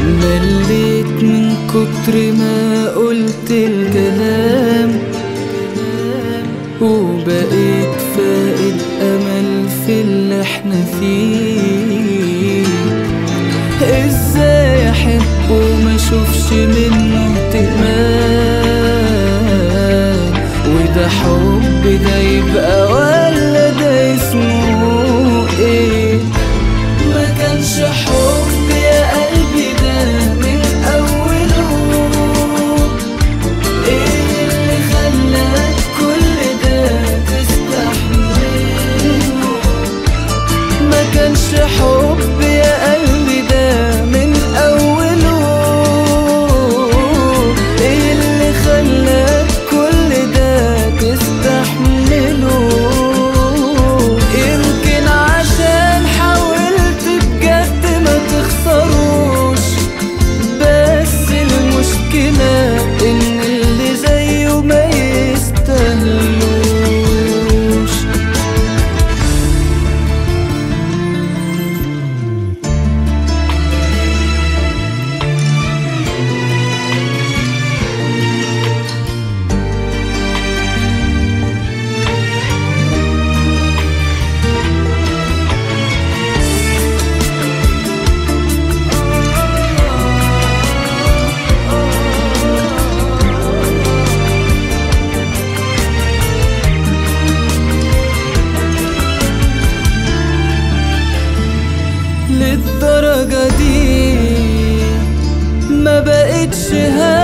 مليت من كتر ما قلت الكلام وبقيت فاقد امل في اللي احنا فيه ازاي احب وما اشوفش منه اهتمام وده حب ده يبقى ولا ده اسمه ايه ما كانش حب يا قلبي ده من اوله ايه اللي خلاك كل ده تستحمله ما كانش حب يا قلبي ده من اوله ايه اللي خلاك كل ده تستحمله يمكن عشان حاولت بجد ما تخسروش بس المشكلة ان اللي زيه ما يستاهلوش للدرجة دي ما بقتش هادي